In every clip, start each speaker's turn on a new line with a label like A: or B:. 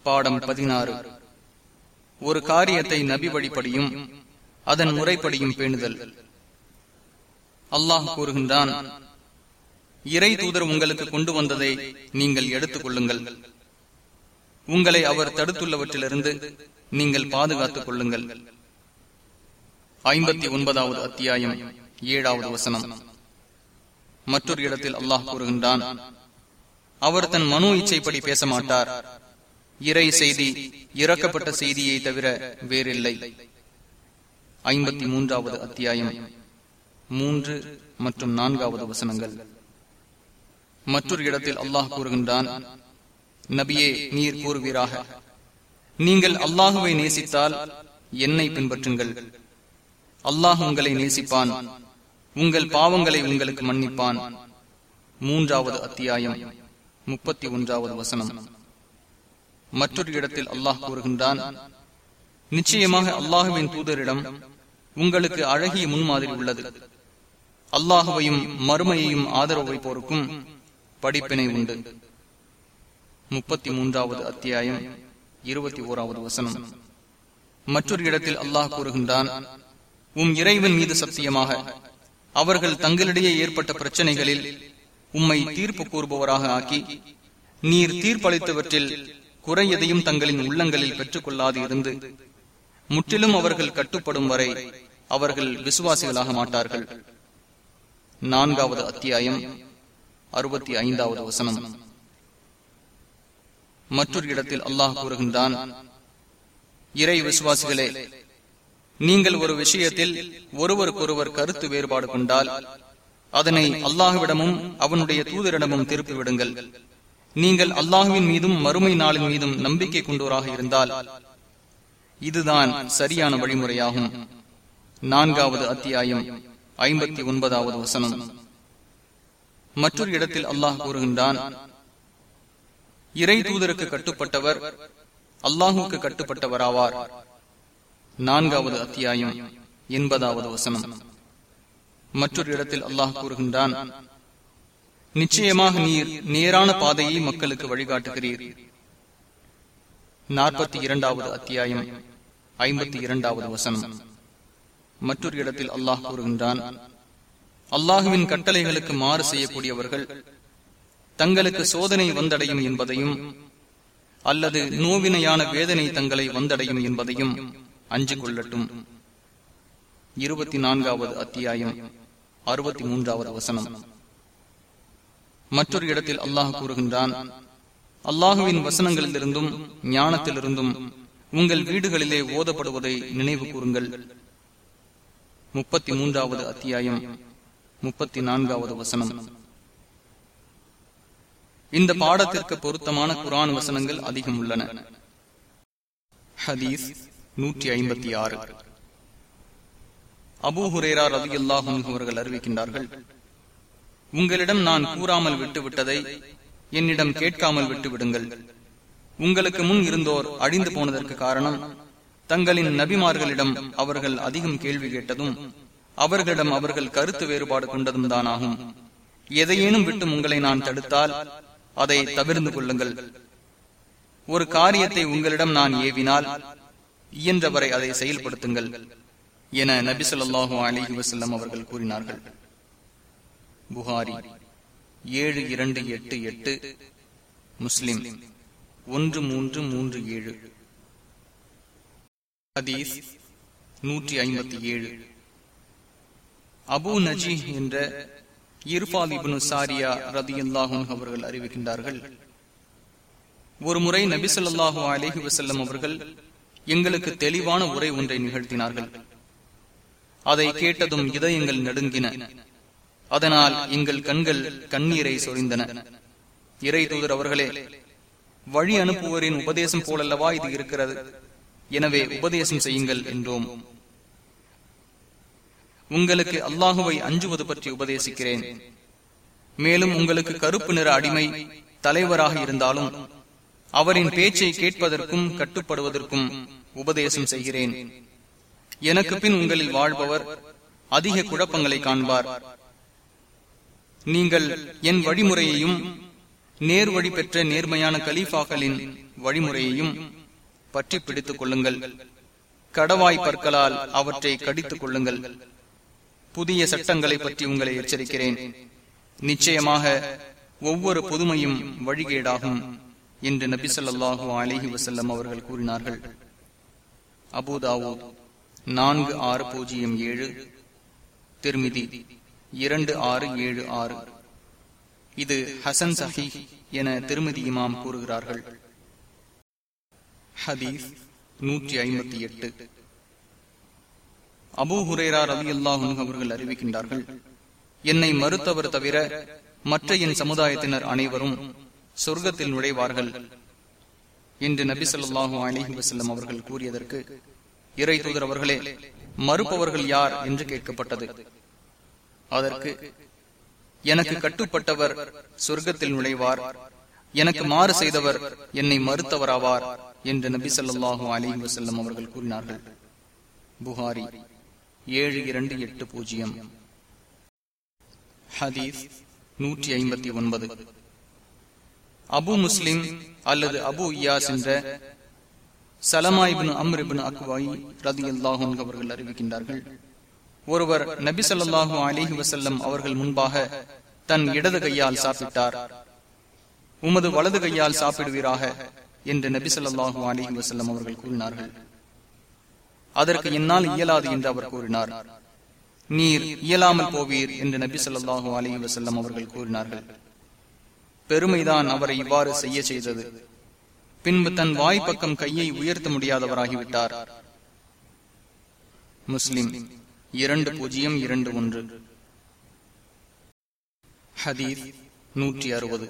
A: பாடம் பதினாறு ஒரு காரியத்தை நபி வழிப்படியும் அதன் முறைப்படியும் பேணுதல் அல்லாஹ் கூறுகின்றான் இறை தூதர் உங்களுக்கு கொண்டு வந்ததை நீங்கள் எடுத்துக் கொள்ளுங்கள் உங்களை அவர் தடுத்துள்ளவற்றிலிருந்து நீங்கள் பாதுகாத்துக் கொள்ளுங்கள் ஐம்பத்தி ஒன்பதாவது அத்தியாயம் ஏழாவது வசனம் மற்றொரு இடத்தில் அல்லாஹ் கூறுகின்றான் அவர் தன் மனு இச்சைப்படி பேச மாட்டார் இறை செய்தி இறக்கப்பட்ட செய்தியை தவிர வேறில்லை ஐம்பத்தி மூன்றாவது அத்தியாயம் மூன்று மற்றும் நான்காவது வசனங்கள் மற்றொரு இடத்தில் அல்லாஹ் கூறுகின்றான் நபியே நீர் கூறுவீராக நீங்கள் அல்லாஹுவை நேசித்தால் என்னை பின்பற்றுங்கள் அல்லாஹ் உங்களை நேசிப்பான் உங்கள் பாவங்களை உங்களுக்கு மன்னிப்பான் மூன்றாவது அத்தியாயம் முப்பத்தி ஒன்றாவது வசனம் மற்றொரு இடத்தில் அல்லாஹ் கூறுகின்றான் நிச்சயமாக அல்லாஹுவின் தூதரிடம் உங்களுக்கு அழகிய முன்மாதிரி உள்ளது அல்லாஹுவையும் மறுமையையும் ஆதரவு வைப்போருக்கும் படிப்பினை உண்டு முப்பத்தி மூன்றாவது அத்தியாயம் இருபத்தி ஓராவது வசனம் மற்றொரு இடத்தில் அல்லாஹ் கூறுகின்றான் உம் இறைவன் மீது சத்தியமாக அவர்கள் தங்களிடையே ஏற்பட்ட பிரச்சனைகளில் உம்மை தீர்ப்பு கூறுபவராக ஆக்கி நீர் தீர்ப்பளித்தவற்றில் குறை எதையும் தங்களின் உள்ளங்களில் பெற்றுக் கொள்ளாது இருந்து முற்றிலும் அவர்கள் கட்டுப்படும் வரை அவர்கள் விசுவாசிகளாக மாட்டார்கள் நான்காவது அத்தியாயம் அறுபத்தி ஐந்தாவது வசனம் மற்றொரு இடத்தில் அல்லாஹ் கூறுகின்றான் இறை விசுவாசிகளே நீங்கள் ஒரு விஷயத்தில் ஒருவருக்கொருவர் கருத்து வேறுபாடு கொண்டால் அதனை அல்லாஹுவிடமும் அவனுடைய தூதரிடமும் திருப்பிவிடுங்கள் நீங்கள் அல்லாஹுவின் மீதும் மறுமை நாளின் மீதும் நம்பிக்கை கொண்டோராக இருந்தால் இதுதான் சரியான வழிமுறையாகும் நான்காவது அத்தியாயம் ஐம்பத்தி ஒன்பதாவது வசனம் மற்றொரு இடத்தில் அல்லாஹ் கூறுகின்றான் இறை தூதருக்கு கட்டுப்பட்டவர் அல்லாஹுக்கு கட்டுப்பட்டவராவார் நான்காவது அத்தியாயம் எண்பதாவது வசனம் மற்றொரு இடத்தில் அல்லாஹ் கூறுகின்றான் நிச்சயமாக நீர் நேரான பாதையை மக்களுக்கு வழிகாட்டுகிறீர் நாற்பத்தி இரண்டாவது அத்தியாயம் ஐம்பத்தி இரண்டாவது வசனம் மற்றொரு இடத்தில் அல்லாஹ் கூறுகின்றான் அல்லாஹுவின் கட்டளைகளுக்கு மாறு செய்யக்கூடியவர்கள் தங்களுக்கு சோதனை வந்தடையும் என்பதையும் அல்லது நோவினையான வேதனை தங்களை வந்தடையும் என்பதையும் அஞ்சு கொள்ளட்டும் இருபத்தி நான்காவது அத்தியாயம் அறுபத்தி மூன்றாவது வசனம் மற்றொரு இடத்தில் அல்லாஹ் கூறுகின்றான் அல்லாஹுவின் வசனங்களிலிருந்தும் ஞானத்திலிருந்தும் உங்கள் வீடுகளிலே ஓதப்படுவதை நினைவு கூறுங்கள் முப்பத்தி மூன்றாவது அத்தியாயம் முப்பத்தி நான்காவது வசனம் இந்த பாடத்திற்கு பொருத்தமான குரான் வசனங்கள் அதிகம் உள்ளன ஹதீஸ் நூற்றி ஐம்பத்தி ஆறு அபூ ஹுரேரா ரவி அல்லாஹும் அவர்கள் அறிவிக்கின்றார்கள் உங்களிடம் நான் கூறாமல் விட்டுவிட்டதை என்னிடம் கேட்காமல் விட்டு விடுங்கள் உங்களுக்கு முன் இருந்தோர் அழிந்து போனதற்கு காரணம் தங்களின் நபிமார்களிடம் அவர்கள் அதிகம் கேள்வி கேட்டதும் அவர்களிடம் அவர்கள் கருத்து வேறுபாடு கொண்டதும் தானாகும் எதையேனும் விட்டு உங்களை நான் தடுத்தால் அதை தவிர்ந்து கொள்ளுங்கள் ஒரு காரியத்தை உங்களிடம் நான் ஏவினால் இயன்றவரை அதை செயல்படுத்துங்கள் என நபி சொல்லாஹு அலிஹி வசல்லம் அவர்கள் கூறினார்கள் புகாரி ஏழு இரண்டு எட்டு எட்டு முஸ்லிம் ஒன்று மூன்று மூன்று ஏழு ஹதீஸ் நூற்றி ஐம்பத்தி ஏழு அபு நஜி என்ற இர்பால் இபனு சாரியா ரதியுல்லாஹும் அவர்கள் அறிவிக்கின்றார்கள் ஒரு முறை நபிசல்லாஹு அலிஹி வசல்லம் அவர்கள் எங்களுக்கு தெளிவான உரை ஒன்றை நிகழ்த்தினார்கள் அதை கேட்டதும் இதயங்கள் நடுங்கின அதனால் எங்கள் கண்கள் கண்ணீரை சொரிந்தன இறை தூதர் அவர்களே வழி அனுப்புவோரின் உபதேசம் போலல்லவா இது இருக்கிறது எனவே உபதேசம் செய்யுங்கள் என்றோம் உங்களுக்கு அல்லாஹுவை அஞ்சுவது பற்றி உபதேசிக்கிறேன் மேலும் உங்களுக்கு கருப்பு நிற அடிமை தலைவராக இருந்தாலும் அவரின் பேச்சை கேட்பதற்கும் கட்டுப்படுவதற்கும் உபதேசம் செய்கிறேன் எனக்கு பின் உங்களில் வாழ்பவர் அதிக குழப்பங்களை காண்பார் நீங்கள் என் வழிமுறையையும் நேர் வழி பெற்ற நேர்மையான கலீஃபாக்களின் வழிமுறையையும் பற்றி பிடித்துக் கொள்ளுங்கள் கடவாய் பற்களால் அவற்றை கடித்துக் கொள்ளுங்கள் புதிய சட்டங்களை பற்றி உங்களை எச்சரிக்கிறேன் நிச்சயமாக ஒவ்வொரு புதுமையும் வழிகேடாகும் என்று நபி சொல்லாஹு அலிஹி வசல்லம் அவர்கள் கூறினார்கள் அபுதாவோ நான்கு ஆறு பூஜ்ஜியம் ஏழு திருமிதி இரண்டு ஆறு ஏழு ஆறு இது ஹசன் சஹி என திருமதி இமாம் கூறுகிறார்கள் ஹதீஸ் நூற்றி ஐம்பத்தி எட்டு அபு ஹுரேரா ரவி அல்லாஹும் அவர்கள் அறிவிக்கின்றார்கள் என்னை மறுத்தவர் தவிர மற்ற என் சமுதாயத்தினர் அனைவரும் சொர்க்கத்தில் நுழைவார்கள் என்று நபி சொல்லாஹு அலிஹி வசல்லம் அவர்கள் கூறியதற்கு இறை தூதர் அவர்களே மறுப்பவர்கள் யார் என்று கேட்கப்பட்டது அதற்கு எனக்கு கட்டுப்பட்டவர் சொர்க்கத்தில் நுழைவார் எனக்கு மாறு செய்தவர் என்னை மறுத்தவராவார் என்று நபி சொல்லாஹு அலிஹி வசல்லம் அவர்கள் கூறினார்கள் புகாரி ஏழு இரண்டு எட்டு பூஜ்ஜியம் ஹதீஸ் நூற்றி ஐம்பத்தி ஒன்பது அபு முஸ்லிம் அல்லது அபு இயாஸ் என்ற சலமாயிபின் அம்ரிபின் அக்வாய் ரதி அல்லாஹூன் அவர்கள் அறிவிக்கின்றார்கள் ஒருவர் நபி சொல்லாஹு அலிஹி வசல்லம் அவர்கள் முன்பாக தன் இடது கையால் சாப்பிட்டார் உமது வலது கையால் சாப்பிடுவீராக என்று நபி சொல்லாஹு அலிஹி வசல்லம் அவர்கள் கூறினார்கள் அதற்கு என்னால் இயலாது என்று அவர் கூறினார் நீர் இயலாமல் போவீர் என்று நபி சொல்லாஹு அலிஹி வசல்லம் அவர்கள் கூறினார்கள் பெருமைதான் அவரை இவ்வாறு செய்ய செய்தது பின்பு தன் வாய்ப்பக்கம் கையை உயர்த்த முடியாதவராகிவிட்டார் முஸ்லிம் இரண்டு பூஜ்ஜியம் இரண்டு ஒன்று ஹதீஸ் நூற்றி அறுபது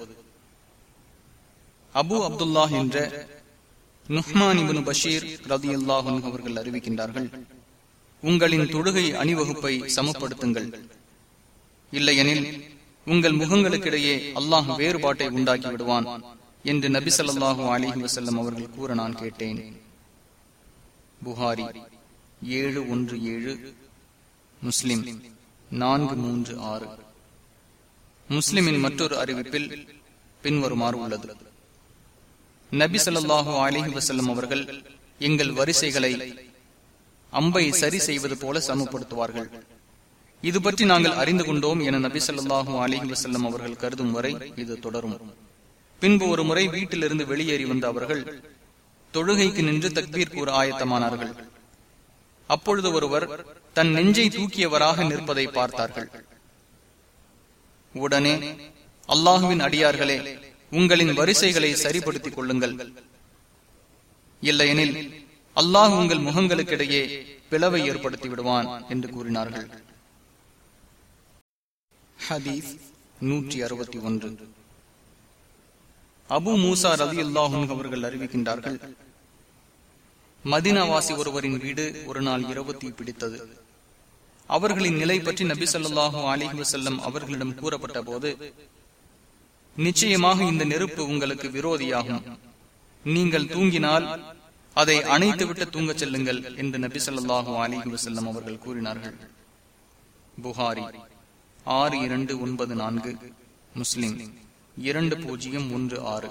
A: அபு அப்துல்லாஹ் என்ற நுஹ்மான் இபுன் பஷீர் ரதி அல்லாஹும் அவர்கள் அறிவிக்கின்றார்கள் உங்களின் தொழுகை அணிவகுப்பை சமப்படுத்துங்கள் இல்லையெனில் உங்கள் முகங்களுக்கிடையே அல்லாஹ் வேறுபாட்டை உண்டாக்கி விடுவான் என்று நபி சொல்லாஹு அலிஹி வசல்லம் அவர்கள் கூற நான் கேட்டேன் புகாரி ஏழு ஒன்று ஏழு முஸ்லிம் நான்கு மூன்று ஆறு முஸ்லிமின் மற்றொரு அறிவிப்பில் பின்வருமாறு உள்ளது நபி சொல்லாஹு அலிஹி வசல்லம் அவர்கள் எங்கள் வரிசைகளை அம்பை சரி செய்வது போல சமப்படுத்துவார்கள் இது பற்றி நாங்கள் அறிந்து கொண்டோம் என நபி சொல்லாஹு அலிஹி வசல்லம் அவர்கள் கருதும் வரை இது தொடரும் பின்பு ஒரு முறை வீட்டிலிருந்து வெளியேறி வந்த அவர்கள் தொழுகைக்கு நின்று தக்பீர் கூற ஆயத்தமானார்கள் அப்பொழுது ஒருவர் தன் நெஞ்சை தூக்கியவராக நிற்பதை பார்த்தார்கள் உடனே அல்லாஹுவின் அடியார்களே உங்களின் வரிசைகளை சரிப்படுத்திக் கொள்ளுங்கள் இல்லையெனில் அல்லாஹ் உங்கள் முகங்களுக்கிடையே பிளவை ஏற்படுத்தி விடுவான் என்று கூறினார்கள் ஹதீஸ் நூற்றி அறுபத்தி ஒன்று அபு மூசா ரவி அல்லாஹும் அவர்கள் அறிவிக்கின்றார்கள் மதினாவாசி ஒருவரின் வீடு ஒரு நாள் இரவு தீ பிடித்தது அவர்களின் நிலை பற்றி நபி சொல்லாஹு அலிஹி வசல்லம் அவர்களிடம் கூறப்பட்ட போது நிச்சயமாக இந்த நெருப்பு உங்களுக்கு விரோதியாகும் நீங்கள் தூங்கினால் அதை அணைத்துவிட்டு தூங்கச் செல்லுங்கள் என்று நபி சொல்லாஹு அலிஹி வசல்லம் அவர்கள் கூறினார்கள் புகாரி ஆறு இரண்டு ஒன்பது நான்கு முஸ்லிம் இரண்டு பூஜ்ஜியம் ஒன்று ஆறு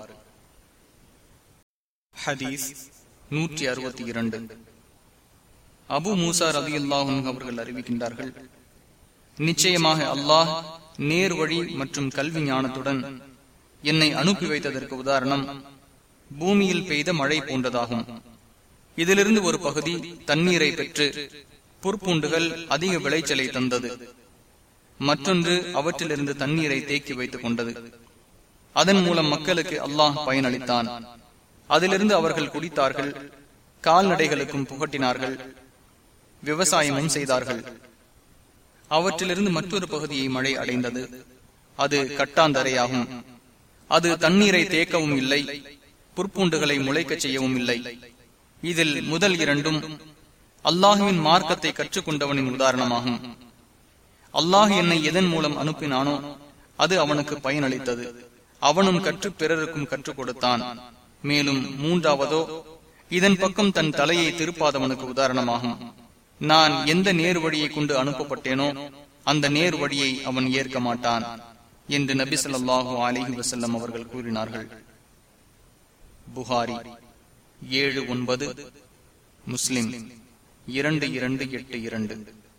A: ஹதீஸ் நூற்றி அறுபத்தி இரண்டு அபு மூசா ரதி அல்லாஹும் அவர்கள் அறிவிக்கின்றார்கள் நிச்சயமாக அல்லாஹ் நேர் வழி மற்றும் கல்வி ஞானத்துடன் என்னை அனுப்பி வைத்ததற்கு உதாரணம் பூமியில் பெய்த மழை போன்றதாகும் இதிலிருந்து ஒரு பகுதி தண்ணீரை பெற்று புற்பூண்டுகள் அதிக விளைச்சலை தந்தது மற்றொன்று அவற்றிலிருந்து தண்ணீரை தேக்கி வைத்துக் கொண்டது அதன் மூலம் மக்களுக்கு அல்லாஹ் பயனளித்தான் அதிலிருந்து அவர்கள் குடித்தார்கள் கால்நடைகளுக்கும் புகட்டினார்கள் விவசாயமும் செய்தார்கள் அவற்றிலிருந்து மற்றொரு பகுதியை மழை அடைந்தது அது கட்டாந்தரையாகும் அது தண்ணீரை தேக்கவும் இல்லை புற்பூண்டுகளை முளைக்கச் செய்யவும் இல்லை இதில் முதல் இரண்டும் அல்லாஹுவின் மார்க்கத்தை கற்றுக்கொண்டவனின் உதாரணமாகும் அல்லாஹ் என்னை எதன் மூலம் அனுப்பினானோ அது அவனுக்கு பயனளித்தது அவனும் கற்று பிறருக்கும் கற்றுக் கொடுத்தான் மேலும் மூன்றாவதோ இதன் பக்கம் தன் தலையை திருப்பாதவனுக்கு உதாரணமாகும் நான் எந்த நேர் வழியை கொண்டு அனுப்பப்பட்டேனோ அந்த நேர் வழியை அவன் ஏற்க மாட்டான் என்று நபி சொல்லாஹு அலிஹி வசல்லம் அவர்கள் கூறினார்கள் புகாரி ஏழு ஒன்பது முஸ்லிம் இரண்டு இரண்டு எட்டு இரண்டு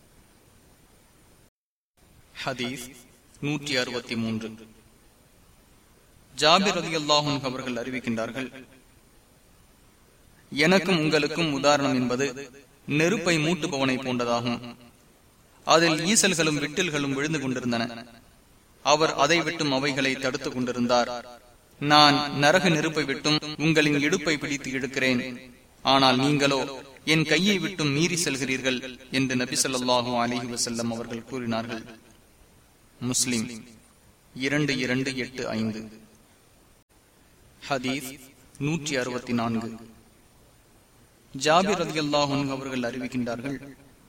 A: ஹதீஸ் நூற்றி அறுபத்தி மூன்று ஜாபிர் அலி அல்லாஹும் அவர்கள் அறிவிக்கின்றார்கள் எனக்கும் உங்களுக்கும் உதாரணம் என்பது நெருப்பை மூட்டுபவனை போன்றதாகும் அதில் ஈசல்களும் விட்டில்களும் விழுந்து கொண்டிருந்தன அவர் அதை விட்டும் அவைகளை தடுத்துக் கொண்டிருந்தார் நான் நரக நெருப்பை விட்டும் உங்களின் இடுப்பை பிடித்து இழுக்கிறேன் ஆனால் நீங்களோ என் கையை விட்டும் மீறி செல்கிறீர்கள் என்று நபி சொல்லாஹு அலிஹி வசல்லம் அவர்கள் கூறினார்கள் முஸ்லிம் இரண்டு இரண்டு எட்டு ஐந்து ஹதீஸ் நூற்றி அறுபத்தி நான்கு ஜாபிர் அலி அல்லாஹன் அவர்கள் அறிவிக்கின்றார்கள்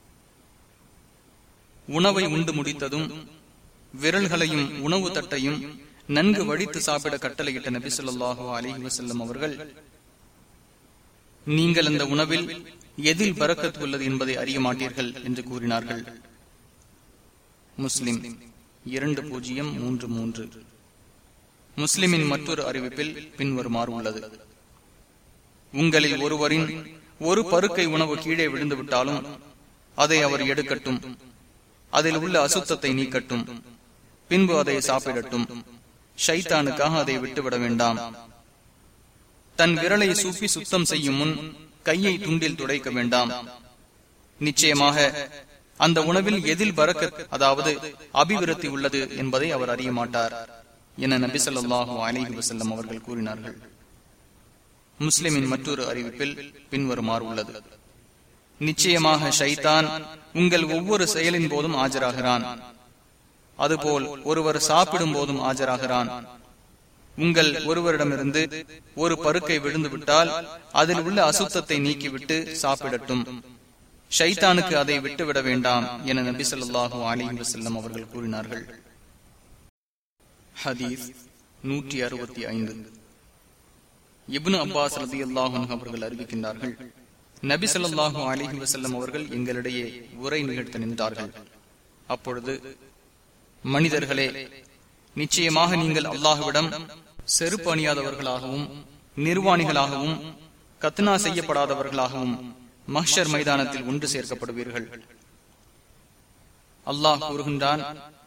A: உணவை உண்டு முடித்ததும் விரல்களையும் உணவு தட்டையும் நன்கு வடித்து சாப்பிட கட்டளையிட்ட நபி சொல்லாஹு அலிஹி வசல்லம் அவர்கள் நீங்கள் அந்த உணவில் எதில் பறக்கத் உள்ளது என்பதை அறிய மாட்டீர்கள் என்று கூறினார்கள் முஸ்லிம் இரண்டு பூஜ்ஜியம் மூன்று மூன்று முஸ்லிமின் மற்றொரு அறிவிப்பில் பின்வருமாறு உள்ளது உங்களில் ஒருவரின் ஒரு பருக்கை உணவு கீழே விழுந்து விட்டாலும் அதை அவர் எடுக்கட்டும் அதில் உள்ள அசுத்தத்தை நீக்கட்டும் பின்பு அதை சாப்பிடட்டும் ஷைத்தானுக்காக அதை விட்டுவிட வேண்டாம் தன் விரலை சூப்பி சுத்தம் செய்யும் முன் கையை துண்டில் துடைக்க வேண்டாம் நிச்சயமாக அந்த உணவில் எதில் பறக்க அதாவது அபிவிருத்தி உள்ளது என்பதை அவர் அறிய மாட்டார் என நபி சொல்லாஹு அலிஹி வசல்லம் அவர்கள் கூறினார்கள் முஸ்லிமின் மற்றொரு அறிவிப்பில் பின்வருமாறு உள்ளது நிச்சயமாக ஷைத்தான் உங்கள் ஒவ்வொரு செயலின் போதும் ஆஜராகிறான் அதுபோல் ஒருவர் சாப்பிடும் போதும் ஆஜராகிறான் உங்கள் ஒருவரிடமிருந்து ஒரு பருக்கை விழுந்து விட்டால் அதில் உள்ள அசுத்தத்தை நீக்கிவிட்டு சாப்பிடட்டும் ஷைத்தானுக்கு அதை விட்டுவிட வேண்டாம் என நபி சொல்லாஹு அலிஹி வசல்லம் அவர்கள் கூறினார்கள் ஹதீஸ் நூற்றி அறுபத்தி ஐந்து இப்னு அப்பாஸ் ரதி அல்லாஹன் அவர்கள் அறிவிக்கின்றார்கள் நபி சொல்லாஹு அலிஹி வசல்லம் அவர்கள் எங்களிடையே உரை நிகழ்த்த நின்றார்கள் அப்பொழுது மனிதர்களே நிச்சயமாக நீங்கள் அல்லாஹுவிடம் செருப்பு அணியாதவர்களாகவும் நிர்வாணிகளாகவும் கத்னா செய்யப்படாதவர்களாகவும் மஹ்ஷர் மைதானத்தில் ஒன்று சேர்க்கப்படுவீர்கள் அல்லாஹ் கூறுகின்றான்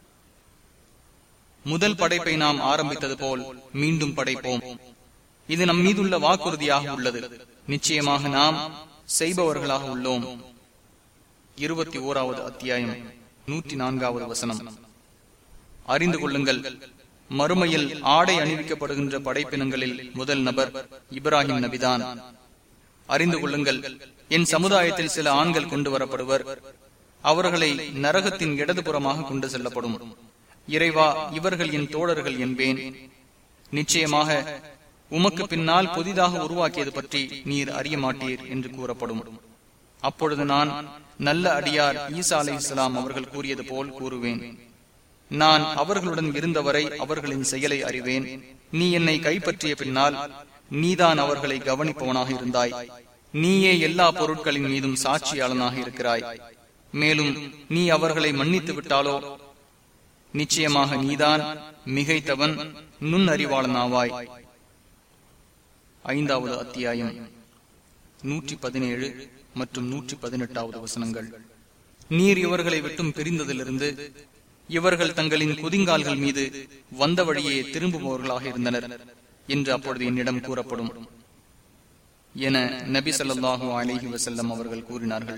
A: முதல் படைப்பை நாம் ஆரம்பித்தது போல் மீண்டும் படைப்போம் இது நம் மீதுள்ள வாக்குறுதியாக உள்ளது நிச்சயமாக நாம் செய்பவர்களாக உள்ளோம் இருபத்தி ஓராவது அத்தியாயம் நூற்றி நான்காவது வசனம் அறிந்து கொள்ளுங்கள் மறுமையில் ஆடை அணிவிக்கப்படுகின்ற படைப்பினங்களில் முதல் நபர் இப்ராஹிம் நபிதான் அறிந்து கொள்ளுங்கள் என் சமுதாயத்தில் சில ஆண்கள் கொண்டு வரப்படுவர் அவர்களை நரகத்தின் இடதுபுறமாக கொண்டு செல்லப்படும் இறைவா இவர்கள் என் தோழர்கள் என்பேன் நிச்சயமாக உமக்கு பின்னால் புதிதாக உருவாக்கியது பற்றி நீர் அறிய மாட்டீர் என்று கூறப்படும் அப்பொழுது நான் நல்ல அடியார் ஈசா அலை இஸ்லாம் அவர்கள் கூறியது போல் கூறுவேன் நான் அவர்களுடன் இருந்தவரை அவர்களின் செயலை அறிவேன் நீ என்னை கைப்பற்றிய பின்னால் நீதான் அவர்களை கவனிப்பவனாக இருந்தாய் நீயே எல்லா பொருட்களின் மீதும் சாட்சியாளனாக இருக்கிறாய் மேலும் நீ அவர்களை மன்னித்து விட்டாலோ நிச்சயமாக நீதான் மிகைத்தவன் நுண்ணறிவாளனாவாய் ஐந்தாவது அத்தியாயம் நூற்றி பதினேழு மற்றும் நூற்றி பதினெட்டாவது வசனங்கள் நீர் இவர்களை விட்டும் பிரிந்ததிலிருந்து இவர்கள் தங்களின் குதிங்கால்கள் மீது வந்த வழியே திரும்புபவர்களாக இருந்தனர் என்று அப்பொழுது என்னிடம் கூறப்படும் என நபி சொல்லாஹு அலிஹி வசல்லம் அவர்கள் கூறினார்கள்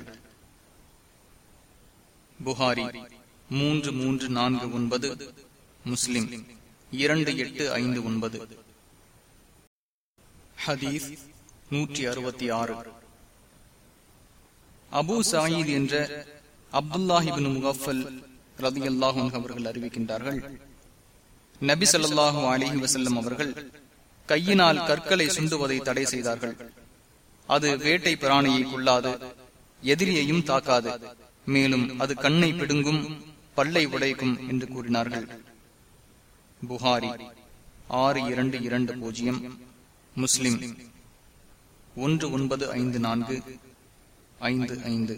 A: புகாரி மூன்று மூன்று நான்கு ஒன்பது முஸ்லிம் இரண்டு எட்டு ஐந்து ஒன்பது ஹதீஸ் நூற்றி அறுபத்தி ஆறு அபு சாயித் என்ற அப்துல்லாஹிபின் முகஃபல் ரதி அல்லாஹும் அவர்கள் அறிவிக்கின்றார்கள் நபி சொல்லாஹு அலிஹி வசல்லம் அவர்கள் கையினால் கற்களை சுண்டுவதை தடை செய்தார்கள் அது வேட்டை பிராணியை கொள்ளாது எதிரியையும் தாக்காது மேலும் அது கண்ணை பிடுங்கும் பல்லை உடைக்கும் என்று கூறினார்கள் புகாரி ஆறு இரண்டு இரண்டு பூஜ்ஜியம் முஸ்லிம் ஒன்று ஒன்பது ஐந்து நான்கு ஐந்து ஐந்து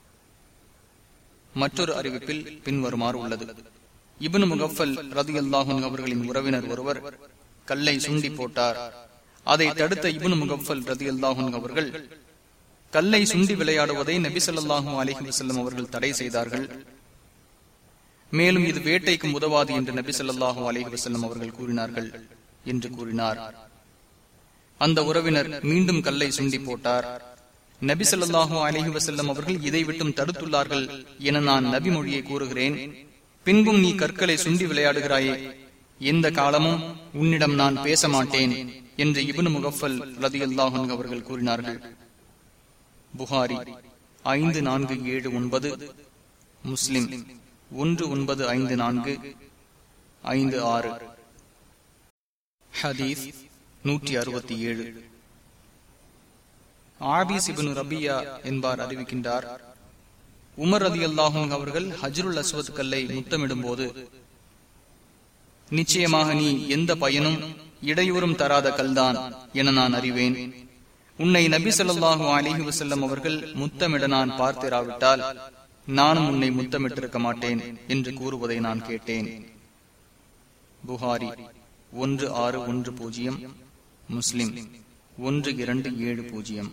A: மற்றொரு அறிவிப்பில் பின்வருமாறு உள்ளது இபனு முகஃபல் ரதி அல்லாஹன் அவர்களின் உறவினர் ஒருவர் கல்லை சுண்டி போட்டார் அதை தடுத்த இபுன் முகஃபல் ரதி அல்லாஹன் அவர்கள் கல்லை சுண்டி விளையாடுவதை நபி சொல்லாஹும் அலிஹி வசல்லம் அவர்கள் தடை செய்தார்கள் மேலும் இது வேட்டைக்கும் உதவாது என்று நபி சொல்லாஹும் அலிஹி வசல்லம் அவர்கள் கூறினார்கள் என்று கூறினார் அந்த உறவினர் மீண்டும் கல்லை சுண்டி போட்டார் நபி சொல்லாஹு அலிஹி வசல்லம் அவர்கள் இதை விட்டும் தடுத்துள்ளார்கள் என நான் நபி மொழியை கூறுகிறேன் பின்பும் நீ கற்களை சுண்டி விளையாடுகிறாயே எந்த காலமும் உன்னிடம் நான் பேச மாட்டேன் என்று இபுன் முகஃபல் ரதி அல்லாஹன் அவர்கள் கூறினார்கள் புகாரி ஐந்து நான்கு ஏழு ஒன்பது முஸ்லிம் ஒன்று ஒன்பது ஐந்து நான்கு ஐந்து ஆறு ஹதீஸ் நூற்றி அறுபத்தி ஏழு ஆபிஸ் இபின் ரபியா என்பார் அறிவிக்கின்றார் உமர் ரதி அல்லாஹும் அவர்கள் ஹஜ்ருல் அஸ்வத் கல்லை முத்தமிடும் போது நிச்சயமாக நீ எந்த பயனும் இடையூறும் தராத கல்தான் என நான் அறிவேன் உன்னை நபி சொல்லாஹு அலிஹி வசல்லம் அவர்கள் முத்தமிட நான் பார்த்திராவிட்டால் நானும் உன்னை முத்தமிட்டிருக்க மாட்டேன் என்று கூறுவதை நான் கேட்டேன் புகாரி ஒன்று ஆறு ஒன்று பூஜ்ஜியம் முஸ்லிம் ஒன்று இரண்டு ஏழு பூஜ்ஜியம்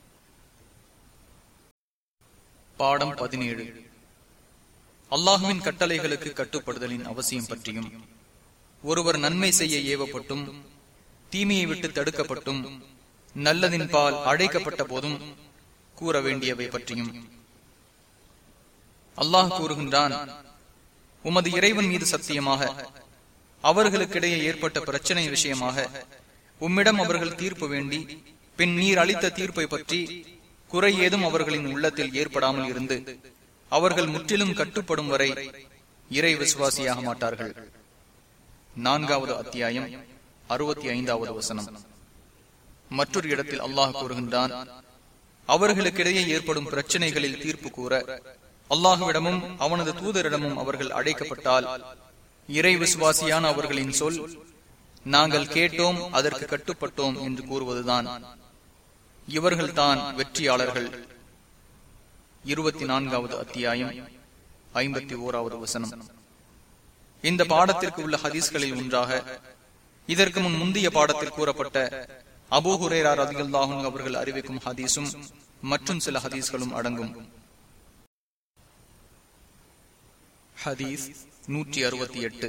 A: பாடம் பதினேழு அல்லாஹுவின் கட்டளைகளுக்கு கட்டுப்படுதலின் அவசியம் பற்றியும் ஒருவர் நன்மை செய்ய ஏவப்பட்டும் தீமையை விட்டு தடுக்கப்பட்டும் நல்லதின் பால் அழைக்கப்பட்ட போதும் கூற வேண்டியவை பற்றியும் அல்லாஹ் கூறுகின்றான் உமது இறைவன் மீது சத்தியமாக அவர்களுக்கிடையே ஏற்பட்ட பிரச்சனை விஷயமாக உம்மிடம் அவர்கள் தீர்ப்பு வேண்டி பின் நீர் அளித்த தீர்ப்பை பற்றி குறை ஏதும் அவர்களின் உள்ளத்தில் ஏற்படாமல் இருந்து அவர்கள் முற்றிலும் கட்டுப்படும் வரை இறை விசுவாசியாக மாட்டார்கள் நான்காவது அத்தியாயம் அறுபத்தி ஐந்தாவது வசனம் மற்றொரு இடத்தில் அல்லாஹ் கூறுகின்றான் அவர்களுக்கிடையே ஏற்படும் பிரச்சனைகளில் தீர்ப்பு கூற அல்லாஹுவிடமும் அவனது தூதரிடமும் அவர்கள் அழைக்கப்பட்டால் இறை விசுவாசியான அவர்களின் சொல் நாங்கள் கேட்டோம் அதற்கு கட்டுப்பட்டோம் என்று கூறுவதுதான் இவர்கள் தான் வெற்றியாளர்கள் இருபத்தி நான்காவது அத்தியாயம் ஐம்பத்தி ஓராவது வசனம் இந்த பாடத்திற்கு உள்ள ஹதீஸ்களில் ஒன்றாக இதற்கு முன் முந்தைய பாடத்தில் கூறப்பட்ட அபூஹுரேரா ரதிகல்லாஹும் அவர்கள் அறிவிக்கும் ஹதீஸும் மற்றும் சில ஹதீஸ்களும் அடங்கும் ஹதீஸ் நூற்றி அறுபத்தி எட்டு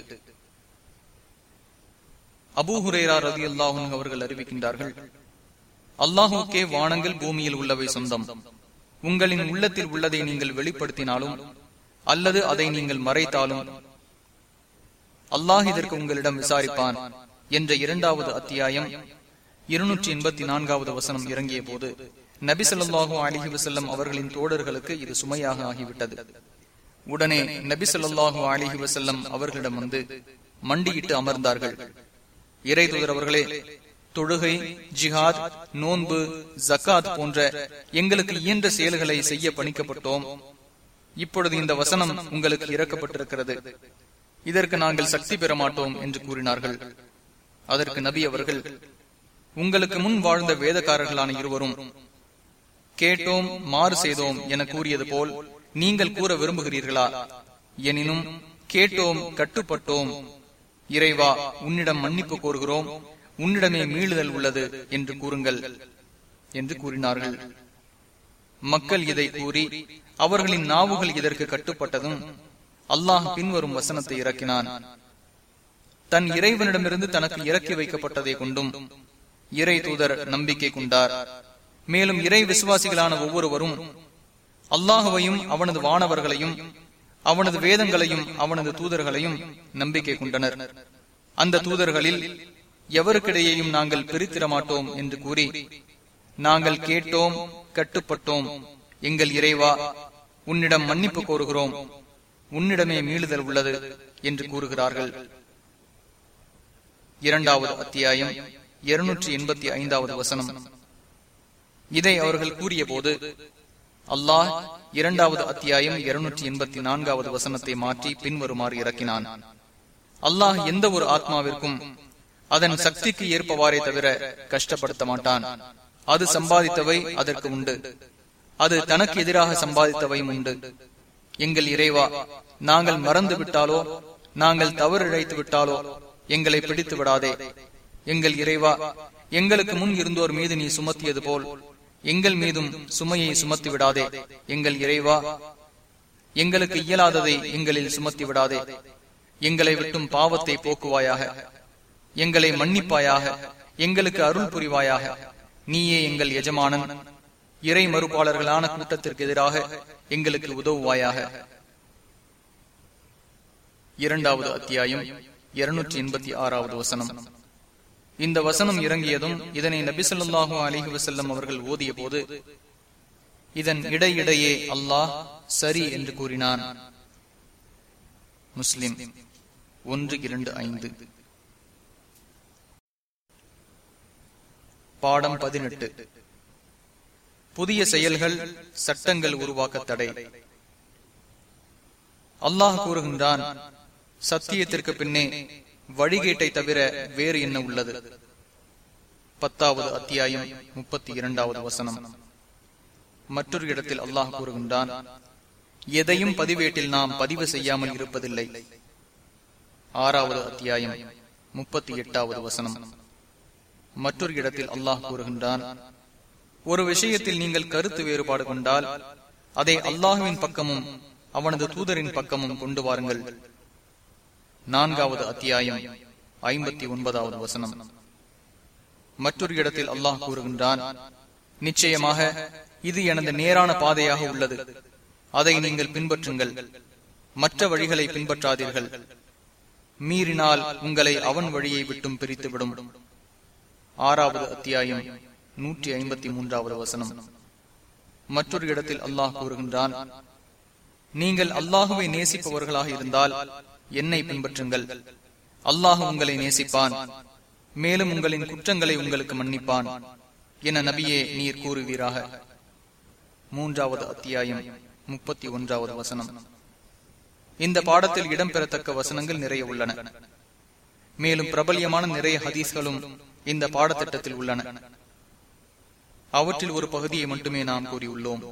A: அபூஹுரேரா ரதி அல்லாஹும் அவர்கள் அறிவிக்கின்றார்கள் அல்லாஹுக்கே வானங்கள் பூமியில் உள்ளவை சொந்தம் உங்களின் உள்ளத்தில் உள்ளதை நீங்கள் வெளிப்படுத்தினாலும் அல்லது அதை நீங்கள் மறைத்தாலும் அல்லாஹ் இதற்கு உங்களிடம் விசாரிப்பான் என்ற இரண்டாவது அத்தியாயம் இருநூற்றி எண்பத்தி நான்காவது வசனம் இறங்கிய போது நபி சொல்லாஹு அலிஹி வசல்லம் அவர்களின் தோழர்களுக்கு இது சுமையாக ஆகிவிட்டது உடனே நபி சொல்லாஹு அலிஹி வசல்லம் அவர்களிடம் வந்து மண்டியிட்டு அமர்ந்தார்கள் இறை அவர்களே தொழுகை ஜிஹாத் நோன்பு ஜக்காத் போன்ற எங்களுக்கு இயன்ற செயல்களை செய்ய பணிக்கப்பட்டோம் இப்பொழுது இந்த வசனம் உங்களுக்கு இறக்கப்பட்டிருக்கிறது இதற்கு நாங்கள் சக்தி பெற மாட்டோம் என்று கூறினார்கள் அதற்கு நபி அவர்கள் உங்களுக்கு முன் வாழ்ந்த வேதக்காரர்களான இருவரும் கேட்டோம் மாறு செய்தோம் என கூறியது போல் நீங்கள் கூற விரும்புகிறீர்களா எனினும் கேட்டோம் கட்டுப்பட்டோம் இறைவா உன்னிடம் மன்னிப்பு கோருகிறோம் உன்னிடமே மீளுதல் உள்ளது என்று கூறுங்கள் என்று கூறினார்கள் மக்கள் இதை கூறி அவர்களின் நாவுகள் இதற்கு கட்டுப்பட்டதும் அல்லாஹ் பின்வரும் வசனத்தை இறக்கினான் தன் இறைவனிடமிருந்து தனக்கு இறக்கி வைக்கப்பட்டதை கொண்டும் இறை தூதர் நம்பிக்கை கொண்டார் மேலும் இறை விசுவாசிகளான ஒவ்வொருவரும் அல்லாஹுவையும் அவனது வானவர்களையும் அவனது வேதங்களையும் அவனது தூதர்களையும் நம்பிக்கை கொண்டனர் அந்த தூதர்களில் எவருக்கிடையேயும் நாங்கள் பிரித்திட மாட்டோம் என்று கூறி நாங்கள் கேட்டோம் கட்டுப்பட்டோம் எங்கள் இறைவா உன்னிடம் மன்னிப்பு கோருகிறோம் உன்னிடமே மீளுதல் உள்ளது என்று கூறுகிறார்கள் இரண்டாவது அத்தியாயம் இருநூற்றி எண்பத்தி ஐந்தாவது வசனம் இதை அவர்கள் கூறிய போது அல்லாஹ் இரண்டாவது அத்தியாயம் இருநூற்றி எண்பத்தி நான்காவது வசனத்தை மாற்றி பின்வருமாறு இறக்கினான் அல்லாஹ் எந்த ஒரு ஆத்மாவிற்கும் அதன் சக்திக்கு ஏற்பவாறே தவிர கஷ்டப்படுத்த மாட்டான் அது சம்பாதித்தவை அதற்கு உண்டு அது தனக்கு எதிராக சம்பாதித்தவையும் உண்டு எங்கள் இறைவா நாங்கள் மறந்து விட்டாலோ நாங்கள் தவறு இழைத்து விட்டாலோ எங்களை பிடித்து விடாதே எங்கள் இறைவா எங்களுக்கு முன் இருந்தோர் மீது நீ சுமத்தியது போல் எங்கள் மீதும் சுமையை சுமத்தி விடாதே எங்கள் இறைவா எங்களுக்கு இயலாததை எங்களில் சுமத்தி விடாதே எங்களை விட்டும் பாவத்தை போக்குவாயாக எங்களை மன்னிப்பாயாக எங்களுக்கு அருள் புரிவாயாக நீயே எங்கள் எஜமானன் இறை மறுப்பாளர்களான கூட்டத்திற்கு எதிராக எங்களுக்கு உதவுவாயாக இரண்டாவது அத்தியாயம் இருநூற்றி எண்பத்தி ஆறாவது வசனம் இந்த வசனம் இறங்கியதும் இதனை நபிசல்லாஹு அலிஹி வசல்லம் அவர்கள் ஓதிய போது இதன் இடையிடையே அல்லாஹ் சரி என்று கூறினான் முஸ்லிம் ஒன்று இரண்டு ஐந்து பாடம் பதினெட்டு புதிய செயல்கள் சட்டங்கள் உருவாக்க தடை அல்லாஹ் கூறுகின்றான் சத்தியத்திற்கு பின்னே வழிகேட்டை தவிர வேறு என்ன உள்ளது பத்தாவது அத்தியாயம் முப்பத்தி இரண்டாவது வசனம் மற்றொரு இடத்தில் அல்லாஹ் கூறுகின்றான் எதையும் பதிவேட்டில் நாம் பதிவு செய்யாமல் இருப்பதில்லை ஆறாவது அத்தியாயம் முப்பத்தி எட்டாவது வசனம் மற்றொரு இடத்தில் அல்லாஹ் கூறுகின்றான் ஒரு விஷயத்தில் நீங்கள் கருத்து வேறுபாடு கொண்டால் அதை அல்லாஹுவின் பக்கமும் அவனது தூதரின் பக்கமும் கொண்டு வாருங்கள் நான்காவது அத்தியாயம் ஐம்பத்தி ஒன்பதாவது வசனம் மற்றொரு இடத்தில் அல்லாஹ் கூறுகின்றான் நிச்சயமாக இது எனது நேரான பாதையாக உள்ளது அதை நீங்கள் பின்பற்றுங்கள் மற்ற வழிகளை பின்பற்றாதீர்கள் மீறினால் உங்களை அவன் வழியை விட்டும் பிரித்துவிடும் ஆறாவது அத்தியாயம் நூற்றி ஐம்பத்தி மூன்றாவது வசனம் மற்றொரு இடத்தில் அல்லாஹ் கூறுகின்றான் நீங்கள் அல்லாஹுவை நேசிப்பவர்களாக இருந்தால் என்னை பின்பற்றுங்கள் அல்லாஹ் உங்களை நேசிப்பான் மேலும் உங்களின் குற்றங்களை உங்களுக்கு மன்னிப்பான் என நபியே நீர் கூறுவீராக மூன்றாவது அத்தியாயம் முப்பத்தி ஒன்றாவது வசனம் இந்த பாடத்தில் இடம்பெறத்தக்க வசனங்கள் நிறைய உள்ளன மேலும் பிரபல்யமான நிறைய ஹதீஸ்களும் இந்த பாடத்திட்டத்தில் உள்ளன அவற்றில் ஒரு பகுதியை மட்டுமே நாம் கூறியுள்ளோம்